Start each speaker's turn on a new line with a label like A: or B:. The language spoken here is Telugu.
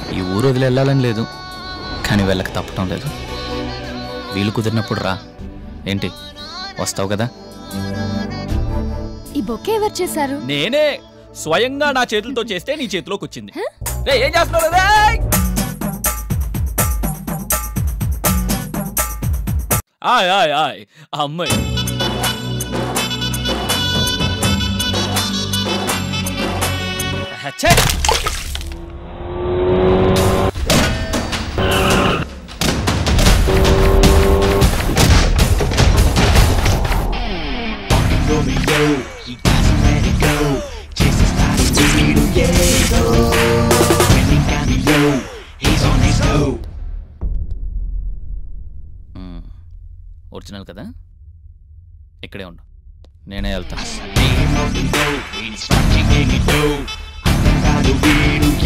A: ఈ ఊరు వదిలి వెళ్ళాలని లేదు కానీ వెళ్ళక తప్పటం లేదు వీలు కుదిరినప్పుడు రా ఏంటి వస్తావు కదా
B: ఈ బొకే ఎవరు చేశారు
C: నేనే స్వయంగా నా చేతులతో చేస్తే నీ చేతిలోకి వచ్చింది రే ఏం చేస్తున్నావు రేయ్? ఆయ్ ఆయ్ ఆయ్ అమ్మాయి ఛే!
A: మ్మ్. ఒరిజినల్ కదా ఇక్కడే ఉండు నేనే వెళ్తా
D: వీడు